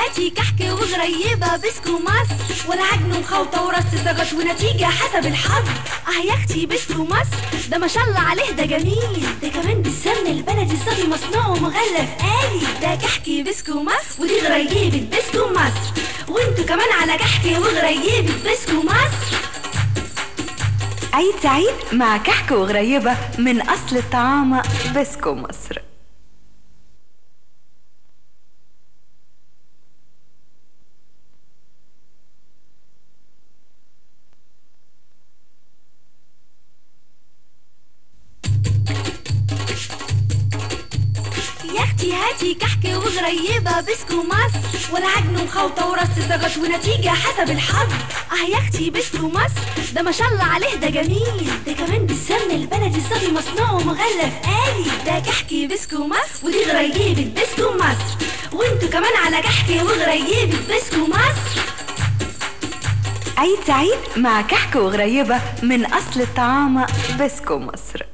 هاتي كحك وغريبة بسكو مصر والعجن وخلطة ورص زغط ونتيجة حسب الحظ اه يا اختي بسكو مصر ده ما شاء الله عليه ده جميل ده كمان بالسمن البلدي الصافي مصنوع ومغلف آلي ده كحكي بسكو مصر ودي غريبة بسكو مصر وانتوا كمان على كحكي وغريبة بسكو مصر عيد سعيد مع كحك وغريبة من أصل الطعام بسكو مصر يا اختي هاتي كحك وغريبة بسكو مصر والعجن وخلطة ورص زغط ونتيجة حسب الحظ اه يا اختي بسكو مصر ده ما شاء الله عليه ده جميل ده كمان بالسمن البلدي الصافي مصنوع ومغلف آلي ده كحكي بسكو مصر ودي غريبة بسكو مصر وانتوا كمان على كحكي وغريبة بسكو مصر عيد سعيد مع كحك وغريبة من أصل الطعام بسكو مصر